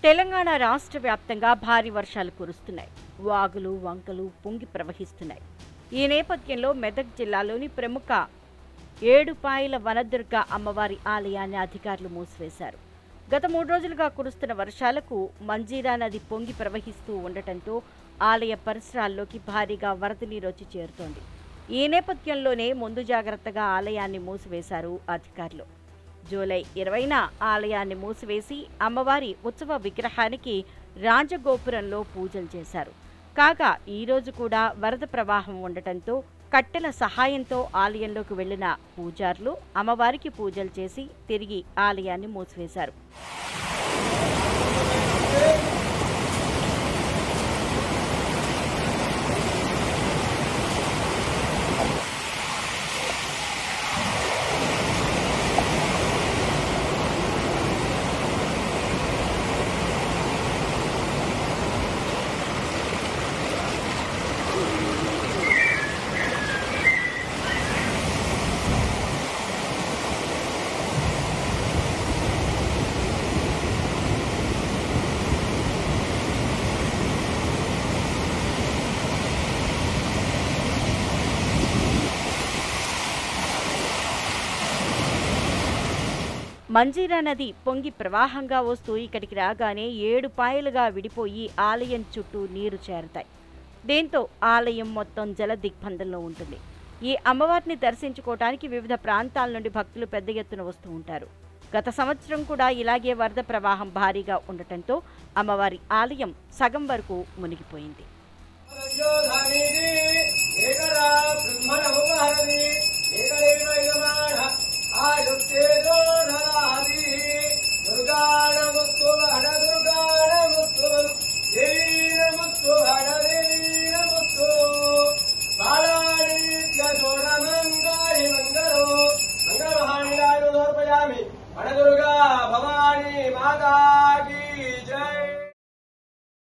తెలంగాణ రాష్ట్ర వ్యాప్తంగా భారీ వర్షాలు కురుస్తున్నాయి వాగులు వంకలు పొంగి ప్రవహిస్తున్నాయి ఈ నేపథ్యంలో మెదక్ జిల్లాలోని ప్రముఖ ఏడుపాయల వనదుర్గ అమ్మవారి ఆలయాన్ని అధికారులు మూసివేశారు గత మూడు రోజులుగా కురుస్తున్న వర్షాలకు మంజీరా నది పొంగి ప్రవహిస్తూ ఉండటంతో ఆలయ పరిసరాల్లోకి భారీగా వరద నీరు వచ్చి చేరుతోంది ఈ నేపథ్యంలోనే ముందు జాగ్రత్తగా ఆలయాన్ని మూసివేశారు అధికారులు జూలై ఇరవైన ఆలయాన్ని మూసివేసి అమ్మవారి ఉత్సవ విగ్రహానికి రాజగోపురంలో పూజలు చేశారు కాగా ఈ రోజు కూడా వరద ప్రవాహం ఉండటంతో కట్టెల సహాయంతో ఆలయంలోకి వెళ్లిన పూజారులు అమ్మవారికి పూజలు చేసి తిరిగి ఆలయాన్ని మూసివేశారు మంజీరా నది పొంగి ప్రవాహంగా వస్తూ ఇక్కడికి రాగానే ఏడు పాయలుగా విడిపోయి ఆలయం చుట్టూ నీరు చేరతాయి దీంతో ఆలయం మొత్తం జల దిగ్బంధంలో ఉంటుంది ఈ అమ్మవారిని దర్శించుకోవటానికి వివిధ ప్రాంతాల నుండి భక్తులు పెద్ద ఎత్తున వస్తూ ఉంటారు గత సంవత్సరం కూడా ఇలాగే వరద ప్రవాహం భారీగా ఉండటంతో అమ్మవారి ఆలయం సగం వరకు మునిగిపోయింది మంగళ మహానిలాడు సమర్పయామి వనదుర్గా భవానీ మాతా